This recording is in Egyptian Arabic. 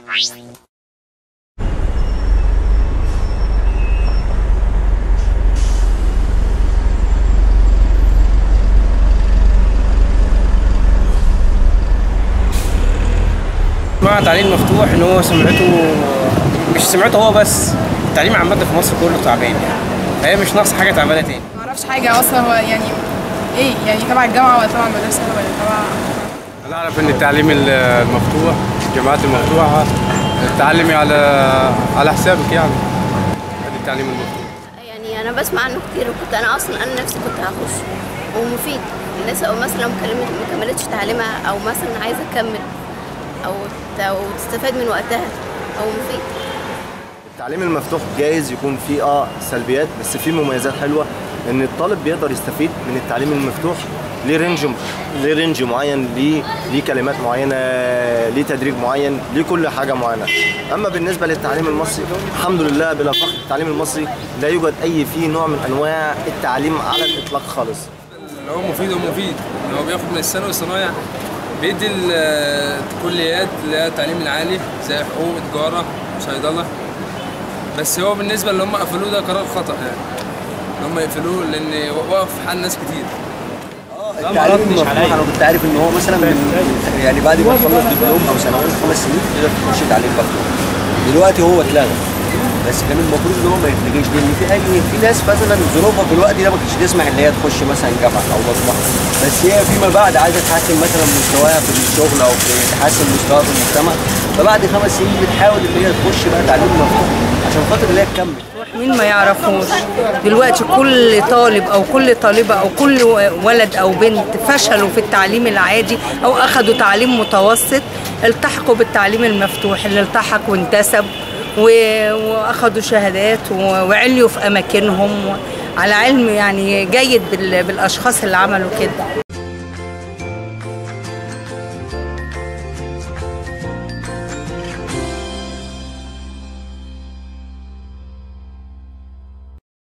مع التعليم المفتوح ان هو سمعته مش سمعته هو بس التعليم عامة في مصر كله تعبان يعني فهي مش ناقصة حاجة تعبانة تاني ما اعرفش حاجه اصلا هو يعني ايه يعني تبع الجامعه ولا تبع المدرسه ولا تبع انا اعرف ان التعليم المفتوح الجامعات المفتوحه تعلمي على على حسابك يعني هذا التعليم المفتوح يعني انا بسمع عنه كتير وكنت انا اصلا انا نفسي كنت هخش ومفيد الناس او مثلا لو مكلمت ما كملتش تعليمها او مثلا عايزه تكمل او او تستفاد من وقتها او مفيد التعليم المفتوح جايز يكون فيه اه سلبيات بس فيه مميزات حلوه ان الطالب بيقدر يستفيد من التعليم المفتوح ليه رينج ليه رينج معين ليه ليه كلمات معينه ليه تدريج معين ليه كل حاجه معينه اما بالنسبه للتعليم المصري الحمد لله بلا فخر التعليم المصري لا يوجد اي فيه نوع من انواع التعليم على الاطلاق خالص اللي هو مفيد هو مفيد اللي هو بياخد من الثانوي الصنايع بيدي الكليات اللي هي التعليم العالي زي حقوق تجاره صيدله بس هو بالنسبه اللي هم قفلوه ده قرار خطا يعني ان هم يقفلوه لان وقف حال ناس كتير التعليم المفتوح انا كنت عارف ان هو مثلا من يعني بعد ما تخلص دبلوم او سنوات خمس سنين تقدر تخش تعليم مفتوح دلوقتي هو اتلغى بس كان المفروض ان هو ما يتلغيش لان في اي في ناس مثلا ظروفها في الوقت ده ما كانتش تسمح ان هي تخش مثلا جامعه او مصلحه بس هي فيما بعد عايزه تحسن مثلا مستواها في الشغل او في تحسن مستواها في المجتمع فبعد خمس سنين بتحاول ان هي تخش بقى تعليم مفتوح عشان خاطر ان هي تكمل مين ما يعرفوش دلوقتي كل طالب او كل طالبه او كل ولد او بنت فشلوا في التعليم العادي او اخذوا تعليم متوسط التحقوا بالتعليم المفتوح اللي التحق وانتسب واخذوا شهادات وعليوا في اماكنهم على علم يعني جيد بالاشخاص اللي عملوا كده